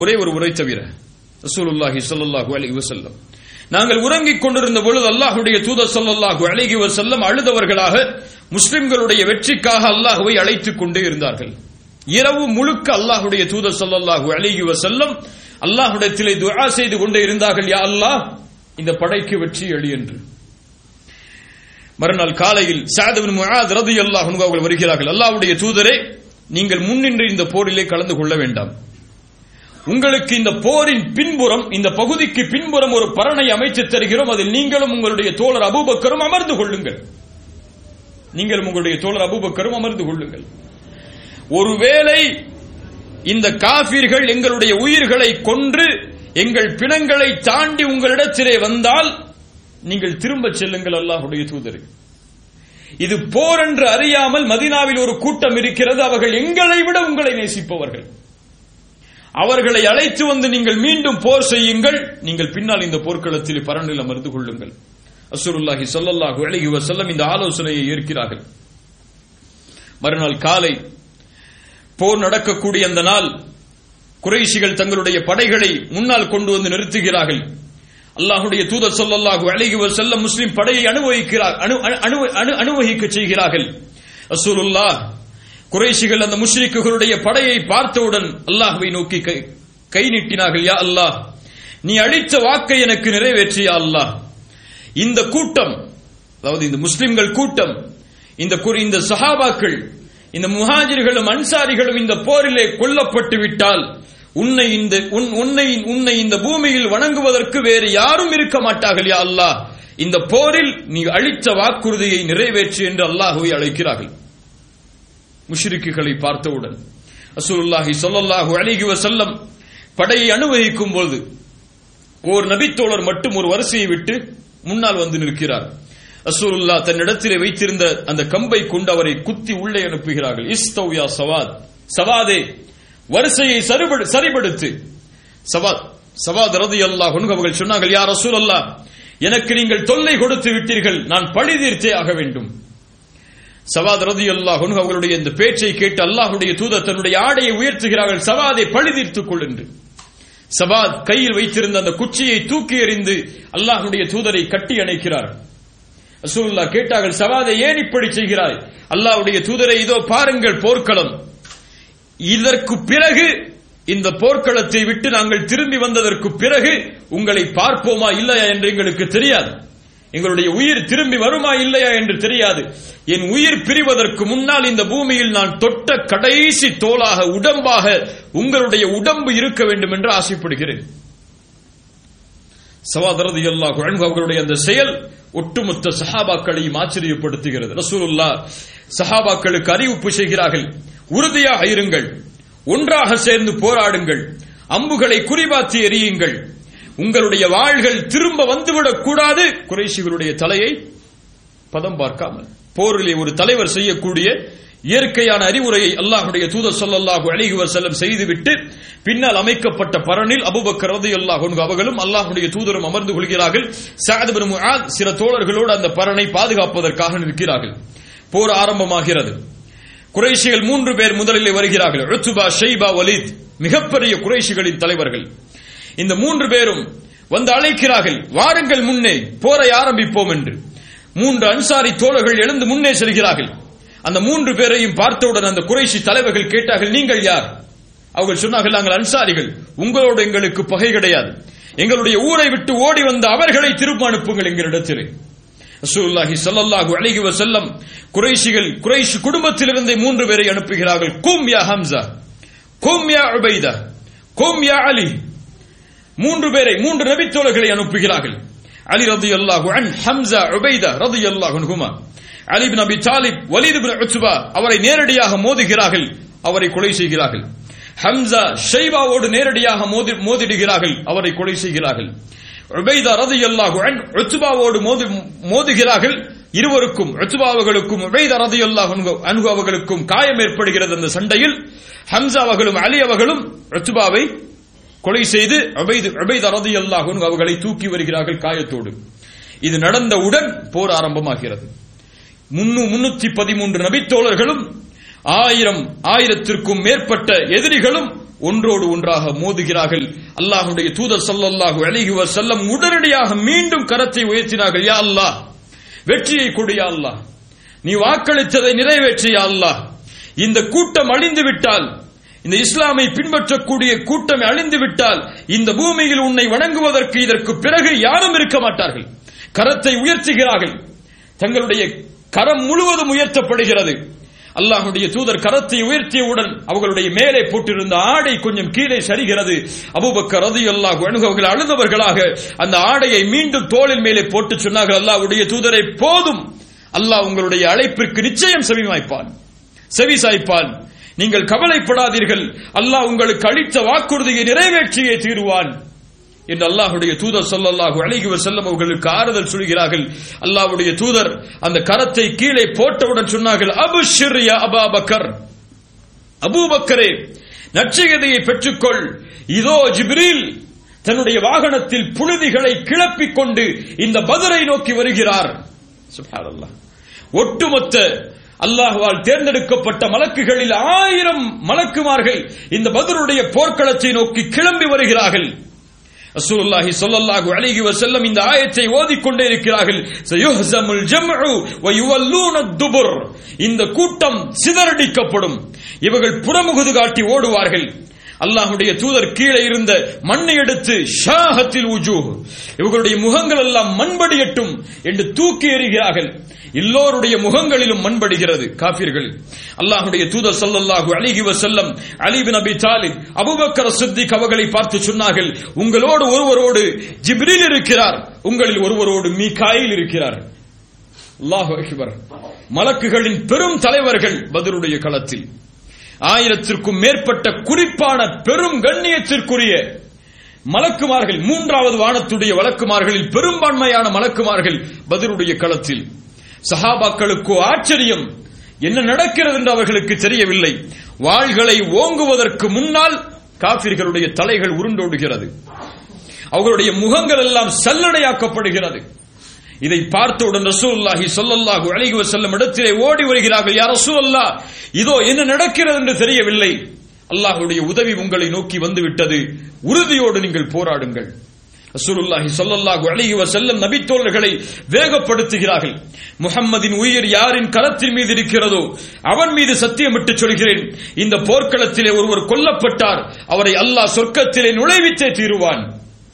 ஒரே ஒரு உரை தவிர ரசூலுல்லாஹி ஸல்லல்லாஹு அலைஹி வஸல்லம் நாங்கள் உறங்கிக் கொண்டிருந்த பொழுது அல்லாஹ்வுடைய தூதர் ஸல்லல்லாஹு அலைஹி வஸல்லம் அழுதவர்களாக முஸ்லிம்களுடைய வெற்றிக்காக அல்லாஹ்வை அழைத்துக் கொண்டே இருந்தார்கள் இரவு முழுக்க அல்லாஹ்வுடைய தூதர் ஸல்லல்லாஹு அலைஹி வஸல்லம் அல்லாஹ்விடத்திலே துஆ செய்து கொண்டே இருந்தார்கள் யா அல்லாஹ் இந்த படைக்கு வெற்றி அளி என்று மறுநாள் காலையில் சஅத் இப்னு முஆத் ரலியல்லாஹு அன்ஹு அவர்கள் வருகிறார்கள் அல்லாஹ்வுடைய தூதரே நீங்கள் முன்னின்று இந்த போரிலே கலந்து கொள்ள வேண்டாம் உங்களுக்கு இந்த போரின் பின்புறம் இந்த பகுதிக்கு பின்புறம் ஒரு பரணை அமைத்து தருகிறோம் அதில் நீங்களும் உங்களுடைய தோழர் அபூபக்கரும் அமர்ந்து கொள்ளுங்கள் நீங்களும் உங்களுடைய தோழர் அபூபக்கரும் அமர்ந்து கொள்ளுங்கள் ஒருவேளை இந்த காபீர்கள் எங்களுடைய உயிர்களை கொன்று எங்கள் பிணங்களை தாண்டி உங்களிடத்திலே வந்தால் நீங்கள் திரும்ப செல்லுங்கள் அல்லாஹுடைய தூதரை இது போர் என்று அறியாமல் மதினாவில் ஒரு கூட்டம் இருக்கிறது அவர்கள் எங்களை விட உங்களை நேசிப்பவர்கள் அவர்களை அழைத்து வந்து நீங்கள் மீண்டும் போர் செய்யுங்கள் நீங்கள் பின்னால் இந்த போர்க்களத்தில் பரண்டில் அமர்ந்து கொள்ளுங்கள் அசுருல்லாஹி சொல்லல்லாஹு அலைஹி வஸல்லம் இந்த ஆலோசனையை ஏற்கிறார்கள் மறுநாள் காலை போர் நடக்கக்கூடிய அந்த நாள் குறைஷிகள் தங்களுடைய படைகளை முன்னால் கொண்டு வந்து நிறுத்துகிறார்கள் அல்லாஹுடைய தூதர் சொல்லல்லாஹு அலைஹி வஸல்லம் முஸ்லிம் படையை அனுபவிக்கிறார் அனுபவிக்க செய்கிறார்கள் ரசூலுல்லாஹ் குறைஷிகள் அந்த முஷ்ரிக்குகளுடைய படையை பார்த்தவுடன் அல்லாஹ்வை நோக்கி கை நீட்டினார்கள் யா அல்லாஹ் நீ அளித்த வாக்கை எனக்கு நிறைவேற்றியா அல்லாஹ் இந்த கூட்டம் அதாவது இந்த முஸ்லிம்கள் கூட்டம் இந்த இந்த சஹாபாக்கள் இந்த முஹாஜிர்களும் அன்சாரிகளும் இந்த போரிலே கொல்லப்பட்டு விட்டால் உன்னை இந்த உன்னை உன்னை இந்த பூமியில் வணங்குவதற்கு வேறு யாரும் இருக்க மாட்டார்கள் யா அல்லாஹ் இந்த போரில் நீ அளித்த வாக்குறுதியை நிறைவேற்று என்று அல்லாஹுவை அழைக்கிறார்கள் முஷ்ரிக்குகளை பார்த்தவுடன் அசூலுல்லாஹி சொல்லல்லாஹு அலைஹி வஸல்லம் படையை அனுபவிக்கும் போது ஓர் நபித்தோழர் மட்டும் ஒரு வரிசையை விட்டு முன்னால் வந்து நிற்கிறார் அசூலுல்லா தன்னிடத்திலே வைத்திருந்த அந்த கம்பை கொண்டு அவரை குத்தி உள்ளே அனுப்புகிறார்கள் இஸ்தௌயா சவாத் சவாதே வரிசையை சரிபடுத்து சவாத் சவாத் ரதி அல்லாஹ் அவர்கள் சொன்னார்கள் யார் ரசூல் அல்லாஹ் எனக்கு நீங்கள் தொல்லை கொடுத்து விட்டீர்கள் நான் பழி தீர்த்தே ஆக வேண்டும் சவாத் ரதி அல்லாஹ் அவர்களுடைய இந்த பேச்சை கேட்டு அல்லாஹுடைய தூதர் தன்னுடைய ஆடையை உயர்த்துகிறார்கள் சவாதை பழி தீர்த்துக் கொள் என்று சவாத் கையில் வைத்திருந்த அந்த குச்சியை தூக்கி எறிந்து அல்லாஹுடைய தூதரை கட்டி அணைக்கிறார் ரசூல்லா கேட்டார்கள் சவாதை ஏன் இப்படி செய்கிறாய் அல்லாஹுடைய தூதரை இதோ பாருங்கள் போர்க்களம் இதற்கு பிறகு இந்த போர்க்களத்தை விட்டு நாங்கள் திரும்பி வந்ததற்கு பிறகு உங்களை பார்ப்போமா இல்லையா என்று எங்களுக்கு தெரியாது எங்களுடைய உயிர் திரும்பி வருமா இல்லையா என்று தெரியாது என் உயிர் பிரிவதற்கு முன்னால் இந்த பூமியில் நான் தொட்ட கடைசி தோளாக உடம்பாக உங்களுடைய உடம்பு இருக்க வேண்டும் என்று ஆசைப்படுகிறேன் சவாதரது அல்லாஹ் அவர்களுடைய அந்த செயல் ஒட்டுமொத்த சஹாபாக்களையும் ஆச்சரியப்படுத்துகிறது ரசூலுல்லா சஹாபாக்களுக்கு அறிவிப்பு செய்கிறார்கள் உறுதியாக இருங்கள் ஒன்றாக சேர்ந்து போராடுங்கள் அம்புகளை குறிபாத்தி எரியுங்கள் உங்களுடைய வாள்கள் திரும்ப வந்துவிடக் கூடாது குறைசிகளுடைய தலையை பதம் பார்க்காமல் போரிலே ஒரு தலைவர் செய்யக்கூடிய இயற்கையான அறிவுரையை அல்லாஹுடைய தூதர் சொல்லல்லாஹு அலிஹி வசல்லம் செய்துவிட்டு பின்னால் அமைக்கப்பட்ட பரனில் அபுபக்கர் ரதி அல்லாஹ் அவர்களும் அல்லாஹுடைய தூதரும் அமர்ந்து கொள்கிறார்கள் சாத் சில தோழர்களோடு அந்த பரனை பாதுகாப்பதற்காக நிற்கிறார்கள் போர் ஆரம்பமாகிறது குறைஷிகள் மூன்று பேர் முதலில் வருகிறார்கள் ருத்துபா ஷெய்பா வலித் மிகப்பெரிய குறைஷிகளின் தலைவர்கள் இந்த மூன்று பேரும் வந்து அழைக்கிறார்கள் வாருங்கள் முன்னே போரை ஆரம்பிப்போம் என்று மூன்று அன்சாரி தோழர்கள் எழுந்து முன்னே செல்கிறார்கள் அந்த மூன்று பேரையும் பார்த்தவுடன் அந்த குறைஷி தலைவர்கள் கேட்டார்கள் நீங்கள் யார் அவர்கள் சொன்னார்கள் நாங்கள் அன்சாரிகள் உங்களோடு எங்களுக்கு பகை கிடையாது எங்களுடைய ஊரை விட்டு ஓடி வந்த அவர்களை திரும்ப அனுப்புங்கள் எங்களிடத்திலே ரசூலுல்லாஹி ஸல்லல்லாஹு அலைஹி வஸல்லம் குறைஷிகள் குறைஷ் குடும்பத்திலிருந்தே மூன்று பேரை அனுப்புகிறார்கள் கும் யா ஹம்சா கும் யா உபைதா கும் யா அலி மூன்று பேரை மூன்று நபித்தோழர்களை அனுப்புகிறார்கள் அலி ரதியல்லாஹு அன் ஹம்சா உபைதா ரதியல்லாஹு அன்ஹுமா அலி இப்னு அபி தாலிப் வலீத் இப்னு உத்பா அவரை நேரடியாக மோதுகிறார்கள் அவரை கொலை செய்கிறார்கள் ஹம்சா ஷைபாவோடு நேரடியாக மோதி மோதிடுகிறார்கள் அவரை கொலை செய்கிறார்கள் உபைதா ரதியல்லாஹு அன் உத்பாவோடு மோதி மோதுகிறார்கள் இருவருக்கும் உத்பாவர்களுக்கும் உபைதா ரதியல்லாஹு அன்ஹு அவர்களுக்கும் காயம் ஏற்படுகிறது அந்த சண்டையில் ஹம்சா அவர்களும் அலி அவர்களும் உத்பாவை கொலை செய்து உபைதா ரதியல்லாஹு அன்ஹு அவர்களை தூக்கி வருகிறார்கள் காயத்தோடு இது நடந்தவுடன் போர் ஆரம்பமாகிறது முன்னூத்தி பதிமூன்று நபித்தோழர்களும் ஆயிரம் ஆயிரத்திற்கும் மேற்பட்ட எதிரிகளும் ஒன்றோடு ஒன்றாக மோதுகிறார்கள் அல்லாஹுடைய தூதர் ஸல்லல்லாஹு அலைஹி வஸல்லம் உடனடியாக மீண்டும் கரத்தை உயர்த்தினார்கள் யா அல்லாஹ் வெற்றியை கொடு யா அல்லாஹ் நீ வாக்களித்ததை நிறைவேற்றிய அல்லாஹ் இந்த கூட்டம் அழிந்து விட்டால் இந்த இஸ்லாமை பின்பற்றக்கூடிய கூட்டம் அழிந்து விட்டால் இந்த பூமியில் உன்னை வணங்குவதற்கு இதற்கு பிறகு யாரும் இருக்க மாட்டார்கள் கரத்தை உயர்த்துகிறார்கள் தங்களுடைய கரம் முழுவதும் உயர்த்தப்படுகிறது அல்லாஹுடைய தூதர் கரத்தை உயர்த்தியவுடன் அவர்களுடைய மேலே போட்டிருந்த ஆடை கொஞ்சம் கீழே சரிகிறது அபூபக்கர் ரதி அல்லாஹ் அவர்கள் அழுதவர்களாக அந்த ஆடையை மீண்டும் தோளின் மேலே போட்டு சொன்னார்கள் அல்லாஹ்வுடைய தூதரை போதும் அல்லாஹ் உங்களுடைய அழைப்பிற்கு நிச்சயம் செவிமாய்ப்பான் செவி சாய்ப்பான் நீங்கள் கவலைப்படாதீர்கள் அல்லாஹ் உங்களுக்கு அளித்த வாக்குறுதியை நிறைவேற்றியே தீருவான் என்று அல்லாஹுடைய தூதர் ஸல்லல்லாஹு அலைஹி வஸல்லம் அவர்களுக்கு ஆறுதல் சொல்கிறார்கள் அல்லாஹ்வுடைய தூதர் அந்த கரத்தை கீழே போட்டவுடன் சொன்னார்கள் அபுஷிர் யா அபாபக்கர் அபூபக்கரே நற்செய்தியை பெற்றுக்கொள் இதோ ஜிப்ரீல் தன்னுடைய வாகனத்தில் புழுதிகளை கிளப்பிக் கொண்டு இந்த பதரை நோக்கி வருகிறார் சுப்ஹானல்லாஹ் ஒட்டுமொத்த அல்லாஹ்வால் தேர்ந்தெடுக்கப்பட்ட மலக்குகளில் ஆயிரம் மலக்குமார்கள் இந்த பதருடைய போர்க்களத்தை நோக்கி கிளம்பி வருகிறார்கள் ரசூலுல்லாஹி ஸல்லல்லாஹு அலைஹி வஸல்லம் இந்த ஆயத்தை ஓதிக்கொண்டே இருக்கிறார்கள் சயுஹ்ஸமுல் ஜம்உ வ யுவல்லூன துபுர் இந்த கூட்டம் சிதறடிக்கப்படும் இவர்கள் புறமுகுது காட்டி ஓடுவார்கள் அல்லாஹ்வுடைய தூதர் கீழே இருந்த மண்ணை எடுத்து ஷாஹத்தில் உஜூஹ் இவர்களுடைய முகங்கள் எல்லாம் மண்படியட்டும் என்று தூக்கி எறிகிறார்கள் எல்லோருடைய முகங்களிலும் மண்படுகிறது காபிர்கள் அல்லாஹுடைய தூதர் ஸல்லல்லாஹு அலைஹி வஸல்லம் அலி பின் அபி தாலிப் அபூபக்கர் சித்திக் அவர்களை பார்த்து சொன்னார்கள் உங்களோடு ஒருவரோடு ஜிப்ரீல் இருக்கிறார் உங்களில் ஒருவரோடு மீகாயில் இருக்கிறார் அல்லாஹு அக்பர் மலக்குகளின் பெரும் தலைவர்கள் பதருடைய களத்தில் ஆயிரத்திற்கும் மேற்பட்ட குறிப்பான பெரும் கண்ணியத்திற்குரிய மலக்குமார்கள் மூன்றாவது வானத்துடைய வழக்குமார்களில் பெரும்பான்மையான மலக்குமார்கள் பதிலுடைய களத்தில் சஹாபாக்களுக்கோ ஆச்சரியம் என்ன நடக்கிறது என்று அவர்களுக்கு தெரியவில்லை வாள்களை ஓங்குவதற்கு முன்னால் காபிர்களுடைய தலைகள் உருண்டோடுகிறது அவர்களுடைய முகங்கள் எல்லாம் சல்லடையாக்கப்படுகிறது இதை பார்த்தவுடன் ரசூலுல்லாஹி ஸல்லல்லாஹு அலைஹி வஸல்லம் இடத்திலே ஓடி வருகிறார்கள் யா ரசூலல்லாஹ் இதோ என்ன நடக்கிறது என்று தெரியவில்லை அல்லாஹ்வுடைய உதவி உங்களை நோக்கி வந்து விட்டது உறுதியோடு நீங்கள் போராடுங்கள் ரசூலுல்லாஹி ஸல்லல்லாஹு அலைஹி வஸல்லம் நபித்தோழர்களை வேகப்படுத்துகிறார்கள் முஹம்மதின் உயிர் யாரின் கரத்தின் மீது இருக்கிறதோ அவன் மீது சத்தியமிட்டு சொல்கிறேன் இந்த போர்க்களத்திலே ஒருவர் கொல்லப்பட்டார் அவரை அல்லாஹ் சொர்க்கத்திலே நுழைவித்தே தீருவான்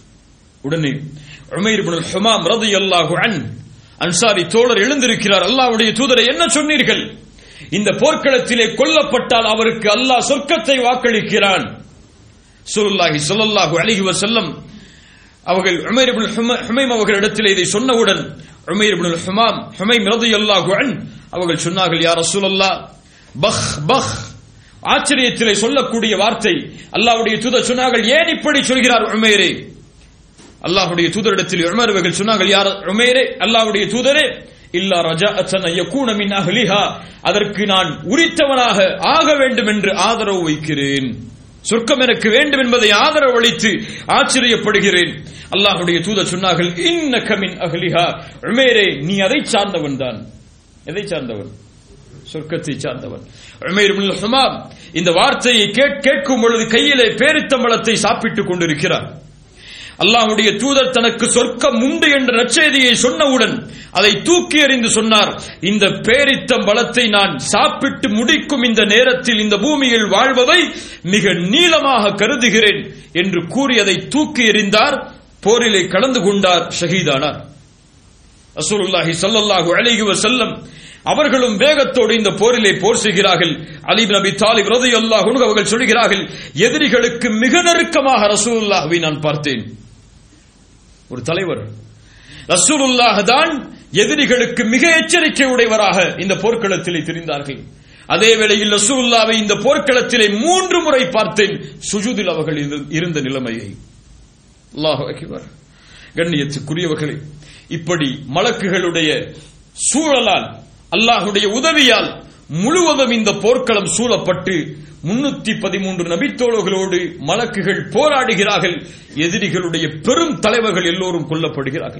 உடனே உமைர் இப்னு ஹுமாம் ரலியல்லாஹு அன் அன்சாரி தோழர் எழுந்திருக்கிறார் அல்லாஹ்வுடைய தூதரை என்ன சொன்னீர்கள் இந்த போர்க்களத்திலே கொல்லப்பட்டால் அவருக்கு அல்லாஹ் சொர்க்கத்தை வாக்களிக்கிறான் சுருல்லாஹி ஸல்லல்லாஹு அலைஹி வஸல்லம் அவர்கள் உமைர் இப்னு ஹுமைம் அவர்களிடத்தில் இதை சொன்னவுடன் உமைர் இப்னு ஹுமாம் ஹுமைம் ரலியல்லாஹு அன் அவர்கள் சொன்னார்கள் யா ரசூலல்லாஹ் பஹ் பஹ் ஆச்சரியத்திலே சொல்லக்கூடிய வார்த்தை அல்லாஹ்வுடைய தூதர் சொன்னார்கள் ஏன் இப்படி சொல்கிறார் உமைரே அல்லாஹ்வுடைய தூதரிடத்தில் உமர் அவர்கள் சொன்னார்கள் யார் உமைரே அல்லாஹ்வுடைய தூதரே இல்லா ரஜாஅத்தன் யகூன மின் அஹ்லிஹா அதற்கு நான் உரித்தவனாக ஆக வேண்டும் என்று ஆதரவு வைக்கிறேன் சொர்க்கம் எனக்கு வேண்டும் என்பதை ஆதரவு அளித்து ஆச்சரியப்படுகிறேன் அல்லாஹ்வுடைய தூதர் சொன்னார்கள் இன்னக மின் அஹ்லிஹா உமேரே நீ அதை சார்ந்தவன் தான் எதை சார்ந்தவன் சொர்க்கத்தை சார்ந்தவன் உமைர் இப்னு ஹுமாம் இந்த வார்த்தையை கேட்கும் பொழுது கையிலே பேரித்தம்பளத்தை சாப்பிட்டுக் கொண்டிருக்கிறார் அல்லாஹுடைய தூதர் தனக்கு சொர்க்கம் உண்டு என்ற நற்செய்தியை சொன்னவுடன் அதை தூக்கி எறிந்து சொன்னார் இந்த பேரித்தம் பலத்தை நான் சாப்பிட்டு முடிக்கும் இந்த நேரத்தில் இந்த பூமியில் வாழ்வதை மிக நீளமாக கருதுகிறேன் என்று கூறி அதை தூக்கி எறிந்தார் போரிலே கலந்து கொண்டார் ஷஹீதானார் ரசூலுல்லாஹி ஸல்லல்லாஹு அலைஹி வஸல்லம் அவர்களும் வேகத்தோடு இந்த போரிலே போர் செய்கிறார்கள் அலி பின் அபி தாலிப் ரலியல்லாஹு அன்ஹு அவர்கள் சொல்கிறார்கள் எதிரிகளுக்கு மிக நெருக்கமாக ரசூலுல்லாஹ்வை நான் பார்த்தேன் ஒரு தலைவர் ரசூலுல்லாஹ் தான் எதிரிகளுக்கு மிக எச்சரிக்கை உடையவராக இந்த போர்க்களத்திலே தெரிந்தார்கள் அதே வேளையில் ரசூலுல்லாவை இந்த போர்க்களத்திலே மூன்று முறை பார்த்தேன் சுஜூதில் அவர்கள் இருந்த நிலைமையை அல்லாஹ் அக்பர் கண்ணியத்துக்குரியவர்களே இப்படி மலக்குகளுடைய சூழலால் அல்லாஹுடைய உதவியால் முழுவதும் இந்த போர்க்களம் சூழப்பட்டு முன்னூத்தி பதிமூன்று நபித்தோழர்களோடு மலக்குகள் போராடுகிறார்கள் எதிரிகளுடைய பெரும் தலைவர்கள் எல்லோரும் கொல்லப்படுகிறார்கள்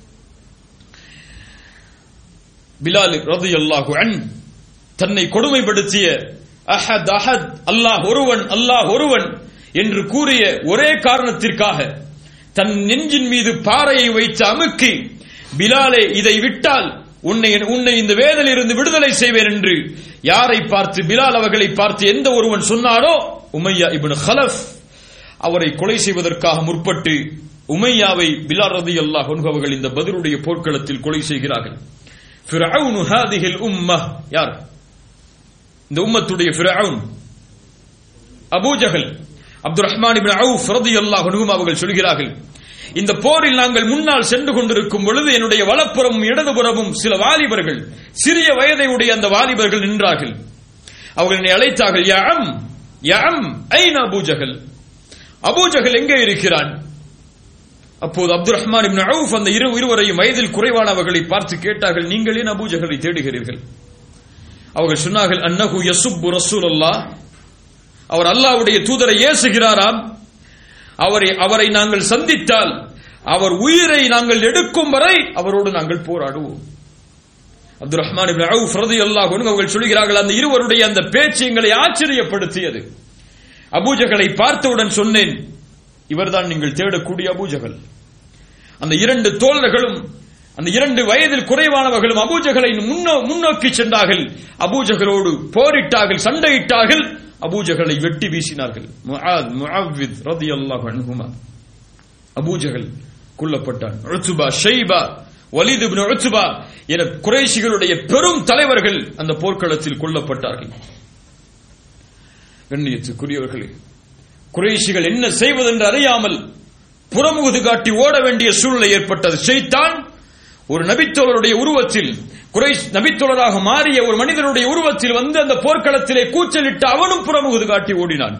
பிலால் ரதி அல்லாஹு அன் தன்னை கொடுமைப்படுத்திய அஹத் அஹத் அல்லாஹ் ஒருவன் அல்லாஹ் ஒருவன் என்று கூறிய ஒரே காரணத்திற்காக தன் நெஞ்சின் மீது பாறையை வைத்து அமுக்கி பிலாலே இதை விட்டால் உன்னை உன்னை இந்த வேதலிருந்து விடுதலை செய்வேன் என்று யாரை பார்த்து பிலால் அவர்களை பார்த்து எந்த ஒருவன் சொன்னானோ உமையா இப்னு ஹலஃப் அவரை கொலை செய்வதற்காக முற்பட்டு உமையாவை பிலால் ரலியல்லாஹு அன்ஹு அவர்கள் இந்த பதிலுடைய போர்க்களத்தில் கொலை செய்கிறார்கள் ஃபிரௌனு ஹாதிஹில் உம்மஹ் யார் இந்த உம்மத்துடைய Firaun Abu Jahl Abdul Rahman ibn Awf ரலியல்லாஹு அன்ஹும் அவர்கள் சொல்கிறார்கள் இந்த போரில் நாங்கள் முன்னால் சென்று கொண்டிருக்கும் பொழுது என்னுடைய வலப்புறமும் இடதுபுறமும் சில வாலிபர்கள் சிறிய வயதை உடைய அந்த வாலிபர்கள் நின்றார்கள் அவர்கள் என்னை அழைத்தார்கள் யாம் யாம் ஐன் அபூஜஹல் அபூஜஹல் எங்கே இருக்கிறான் அப்போது அப்துல் ரஹ்மான் இப்னு அவுஃப் அந்த இரு இருவரையும் வயதில் குறைவானவர்களை பார்த்து கேட்டார்கள் நீங்கள் ஏன் அபூஜஹலை தேடுகிறீர்கள் அவர்கள் சொன்னார்கள் அன்னஹு யசுப்பு ரசூலல்லாஹ் அவர் அல்லாஹ்வுடைய தூதரை ஏசுகிறாராம் அவரை அவரை நாங்கள் சந்தித்தால் அவர் உயிரை நாங்கள் எடுக்கும் வரை அவரோடு நாங்கள் போராடுவோம் அப்துல் ரஹ்மான் இப்னு அவுஃப் ரலியல்லாஹு அன்ஹு அவர்கள் சொல்கிறார்கள் அந்த இருவருடைய அந்த பேச்சு எங்களை ஆச்சரியப்படுத்தியது அபூஜகளை பார்த்தவுடன் சொன்னேன் இவர்தான் நீங்கள் தேடக்கூடிய அபூஜகல் அந்த இரண்டு தோழர்களும் அந்த இரண்டு வயதில் குறைவானவர்களும் அபூஜகளை முன்னோ- முன்னோக்கி சென்றார்கள் அபூஜகளோடு போரிட்டார்கள் சண்டையிட்டார்கள் அபூஜகளை வெட்டி வீசினார்கள் முஆத் முஅவ்வித் ரலியல்லாஹு அன்ஹுமா அபூஜகல் கொல்லப்பட்டான் உத்பா ஷைபா வலித் இப்னு உத்பா என குறைஷிகளுடைய பெரும் தலைவர்கள் அந்த போர்க்களத்தில் கொல்லப்பட்டார்கள் கண்ணியத்துக்குரியவர்களே குறைஷிகள் என்ன செய்வதென்று அறியாமல் புறமுகுது காட்டி ஓட வேண்டிய சூழ்நிலை ஏற்பட்டது ஷைத்தான் ஒரு நபித்தோழருடைய உருவத்தில் குறைஷ் நபித்தோழராக மாறிய ஒரு மனிதனுடைய உருவத்தில் வந்து அந்த போர்க்களத்திலே கூச்சலிட்டு அவனும் புறமுகுது காட்டி ஓடினான்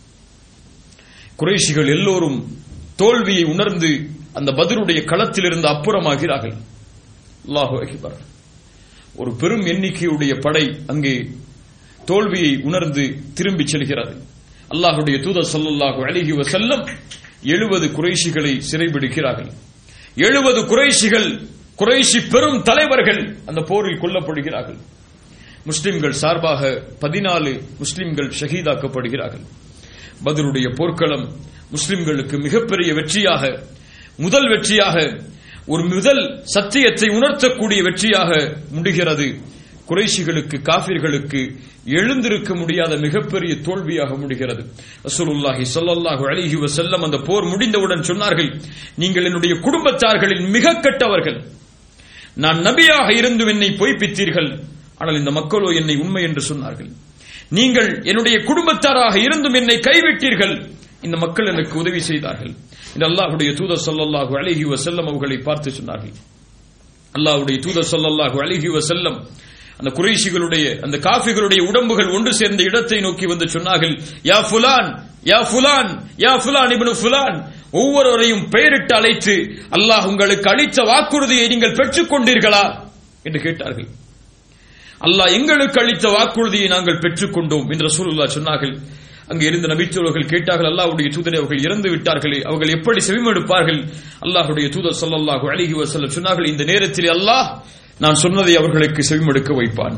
குறைஷிகள் எல்லோரும் தோல்வியை உணர்ந்து அந்த பதிலுடைய களத்திலிருந்து அப்புறமாகிறார்கள் அல்லாஹு அக்பர் ஒரு பெரும் எண்ணிக்கையுடைய படை அங்கே தோல்வியை உணர்ந்து திரும்பிச் செல்கிறது அல்லாஹுடைய தூதர் ஸல்லல்லாஹு அலைஹி வஸல்லம் எழுபது குறைஷிகளை சிறைபிடிக்கிறார்கள் எழுபது குறைஷிகள் குறைஷி பெரும் தலைவர்கள் அந்த போரில் கொல்லப்படுகிறார்கள் முஸ்லிம்கள் சார்பாக பதினாலு முஸ்லிம்கள் ஷஹீதாக்கப்படுகிறார்கள் பதருடைய போர்க்களம் முஸ்லிம்களுக்கு மிகப்பெரிய வெற்றியாக முதல் வெற்றியாக ஒரு முதல் சத்தியத்தை உணர்த்தக்கூடிய வெற்றியாக முடிகிறது குறைஷிகளுக்கு காபிர்களுக்கு எழுந்திருக்க முடியாத மிகப்பெரிய தோல்வியாக முடிகிறது ரசூலுல்லாஹி ஸல்லல்லாஹு அலைஹி வஸல்லம் அந்த போர் முடிந்தவுடன் சொன்னார்கள் நீங்கள் என்னுடைய குடும்பத்தார்களில் மிக கெட்டவர்கள் நான் நபியாக இருந்தும் என்னை பொய்ப்பித்தீர்கள் ஆனால் இந்த மக்களோ என்னை உண்மை என்று சொன்னார்கள் நீங்கள் என்னுடைய குடும்பத்தாராக இருந்தும் என்னை கைவிட்டீர்கள் இந்த மக்கள் எனக்கு உதவி செய்தார்கள் இந்த அல்லாஹ்வுடைய தூதர் ஸல்லல்லாஹு அலைஹி வஸல்லம் அவர்களை பார்த்து சொன்னார்கள் அல்லாஹ்வுடைய தூதர் ஸல்லல்லாஹு அலைஹி வஸல்லம் அந்த குறைஷிகளுடைய அந்த காஃபிகளுடைய உடம்புகள் ஒன்று சேர்ந்த இடத்தை நோக்கி வந்து சொன்னார்கள் யா ஃபுலான் யா ஃபுலான் யா ஃபுலான் இப்னு ஃபுலான் ஒவ்வொருவரையும் பெயரிட்டு அழைத்து அல்லாஹ் உங்களுக்கு அளித்த வாக்குறுதியை நீங்கள் பெற்றுக் கொண்டீர்களா என்று கேட்டார்கள் அல்லாஹ் எங்களுக்கு அளித்த வாக்குறுதியை நாங்கள் பெற்றுக்கொண்டோம் என்று ரசூலுல்லாஹ் சொன்னார்கள் அங்கே இருந்த நபித்தோழர்கள் கேட்டார்கள் அல்லாஹ்வுடைய தூதரை அவர்கள் இறந்து விட்டார்களே அவர்கள் எப்படி செவிமடுப்பார்கள் அல்லாஹ்வுடைய தூதர் ஸல்லல்லாஹு அலைஹி வஸல்லம் சொன்னார்கள் இந்த நேரத்தில் அல்லாஹ் நான் சொன்னதை அவர்களுக்கு செவிமடுக்க வைப்பான்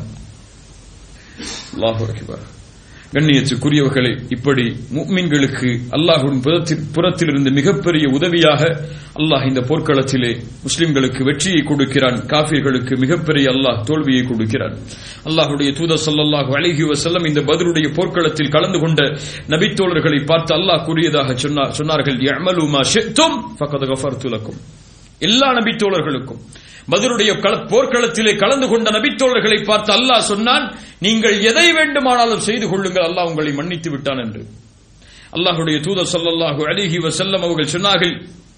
அல்லாஹு அக்பர் கண்ணியத்துக்குரியவர்களே இப்படி முக்மின்களுக்கு அல்லாஹ்வின் புறத்தில் புறத்திலிருந்து மிகப்பெரிய உதவியாக அல்லாஹ் இந்த போர்க்களத்திலே முஸ்லிம்களுக்கு வெற்றியை கொடுக்கிறான் காஃபிர்களுக்கு மிகப்பெரிய அல்லாஹ் தோல்வியை கொடுக்கிறான் அல்லாஹ்வுடைய தூதர் ஸல்லல்லாஹு அலைஹி வஸல்லம் இந்த பத்ருடைய போர்க்களத்தில் கலந்து கொண்ட நபித்தோழர்களை பார்த்து அல்லாஹ் கூறியதாக சொன்னார் சொன்னார்கள் யஅமலு மா ஷி'தும் ஃபகத் கஃபர்து லக்கும் எல்லா நபித்தோழர்களுக்கும் பதிலுடைய போர்க்களத்திலே கலந்து கொண்ட நபித்தோழர்களை பார்த்து அல்லாஹ் சொன்னான் நீங்கள் எதை வேண்டுமானாலும் செய்து கொள்ளுங்கள் அல்லாஹ் உங்களை மன்னித்து விட்டான் என்று அல்லாஹுடைய தூதர் ஸல்லல்லாஹு அலைஹி வஸல்லம் அவர்கள் சொன்னார்கள்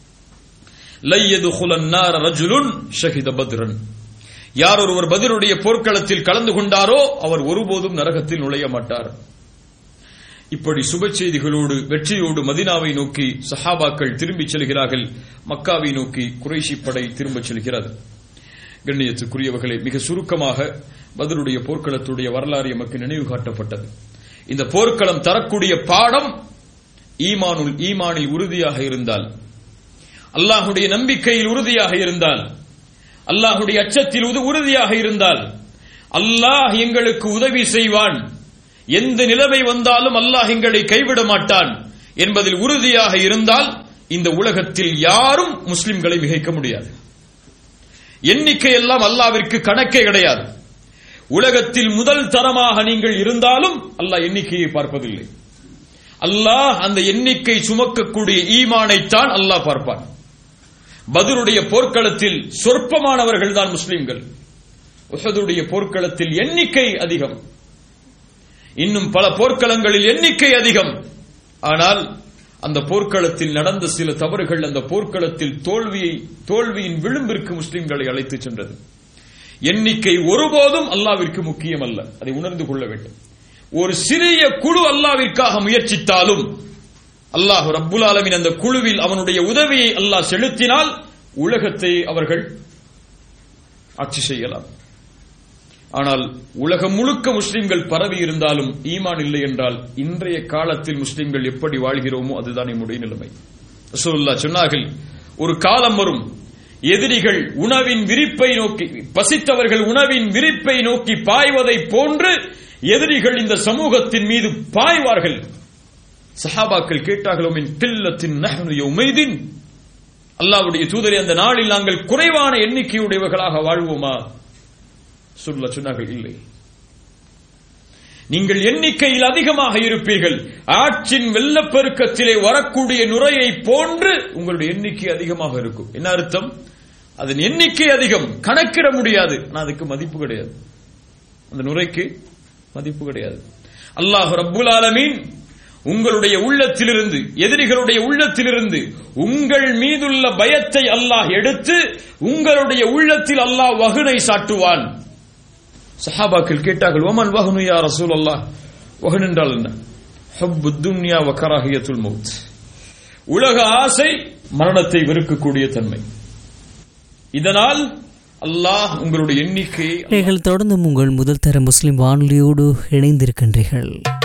லையதுகுலன் நார ரஜுலுன் ஷஹித பத்ரன் யார் ஒருவர் பதிலுடைய போர்க்களத்தில் கலந்து கொண்டாரோ அவர் ஒருபோதும் நரகத்தில் நுழைய மாட்டார் இப்படி சுப செய்திகளோடு வெற்றியோடு மதினாவை நோக்கி சஹாபாக்கள் திரும்பிச் செல்கிறார்கள் மக்காவை நோக்கி குறைஷி படை திரும்பச் செல்கிறது கண்ணியத்துக்குரியவர்களே மிக சுருக்கமாக பதிலுடைய போர்க்களத்துடைய வரலாறு எமக்கு நினைவு காட்டப்பட்டது இந்த போர்க்களம் தரக்கூடிய பாடம் ஈமானுல் ஈமானில் உறுதியாக இருந்தால் அல்லாஹுடைய நம்பிக்கையில் உறுதியாக இருந்தால் அல்லாஹுடைய அச்சத்தில் உறுதியாக இருந்தால் அல்லாஹ் எங்களுக்கு உதவி செய்வான் எந்த நிலைமை வந்தாலும் அல்லாஹ் எங்களை கைவிட மாட்டான் என்பதில் உறுதியாக இருந்தால் இந்த உலகத்தில் யாரும் முஸ்லிம்களை மிகைக்க முடியாது எண்ணிக்கை எல்லாம் அல்லாவிற்கு கணக்கே கிடையாது உலகத்தில் முதல் தரமாக நீங்கள் இருந்தாலும் அல்லாஹ் எண்ணிக்கையை பார்ப்பதில்லை அல்லாஹ் அந்த எண்ணிக்கை சுமக்கக்கூடிய ஈமானைத்தான் அல்லாஹ் பார்ப்பான் பதருடைய போர்க்களத்தில் சொற்பமானவர்கள் தான் முஸ்லிம்கள் உஹதுடைய போர்க்களத்தில் எண்ணிக்கை அதிகம் இன்னும் பல போர்க்களங்களில் எண்ணிக்கை அதிகம் ஆனால் அந்த போர்க்களத்தில் நடந்த சில தவறுகள் அந்த போர்க்களத்தில் தோல்வியை தோல்வியின் விளிம்பிற்கு முஸ்லிம்களை அழைத்துச் சென்றது எண்ணிக்கை ஒருபோதும் அல்லாவிற்கு முக்கியம் அல்ல அதை உணர்ந்து கொள்ள வேண்டும் ஒரு சிறிய குழு அல்லாவிற்காக முயற்சித்தாலும் அல்லாஹ் ரப்புல் ஆலமின் அந்த குழுவில் அவனுடைய உதவியை அல்லாஹ் செலுத்தினால் உலகத்தை அவர்கள் ஆட்சி செய்யலாம் ஆனால் உலகம் முழுக்க முஸ்லிம்கள் பரவி இருந்தாலும் ஈமான் இல்லை என்றால் இன்றைய காலத்தில் முஸ்லிம்கள் எப்படி வாழ்கிறோமோ அதுதான் நம்முடைய நிலைமை ரசூலுல்லாஹ் சொன்னார்கள் ஒரு காலம் வரும் எதிரிகள் உணவின் விரிப்பை நோக்கி பசித்தவர்கள் உணவின் விரிப்பை நோக்கி பாய்வதை போன்று எதிரிகள் இந்த சமூகத்தின் மீது பாய்வார்கள் சஹாபாக்கள் கேட்டார்களோ மின் கில்லத்தின் நஹ்னு யௌமைதின் அல்லாஹ்வுடைய தூதரே அந்த நாளில் நாங்கள் குறைவான எண்ணிக்கையுடையவர்களாக வாழ்வோமா சொல்ல சொன்னார்கள் இல்லை நீங்கள் எண்ணிக்கையில் அதிகமாக இருப்பீர்கள் ஆற்றின் வெள்ளப்பெருக்கத்திலே வரக்கூடிய நுரையை போன்று உங்களுடைய எண்ணிக்கை அதிகமாக இருக்கும் என்ன அர்த்தம் அதன் எண்ணிக்கை அதிகம் கணக்கிட முடியாது ஆனா அதுக்கு மதிப்பு கிடையாது அந்த நுரைக்கு மதிப்பு கிடையாது அல்லாஹ் ரப்புல் ஆலமீன் உங்களுடைய உள்ளத்திலிருந்து எதிரிகளுடைய உள்ளத்திலிருந்து உங்கள் மீதுள்ள பயத்தை அல்லாஹ் எடுத்து உங்களுடைய உள்ளத்தில் அல்லாஹ் வகுனை சாட்டுவான் சஹாபாக்கள் கேட்டார்கள் ஒமன் வஹனு யா ரசூல் அல்லாஹ் வஹன் என்றால் என்ன ஹப்பு துன்யா வ கராஹியத்துல் மௌத் உலக ஆசை மரணத்தை வெறுக்கக்கூடிய தன்மை இதனால் அல்லாஹ் உங்களுடைய எண்ணிக்கையை நீங்கள் தொடர்ந்தும் உங்கள் முதல் தர முஸ்லிம் வானொலியோடு இணைந்திருக்கின்றீர்கள்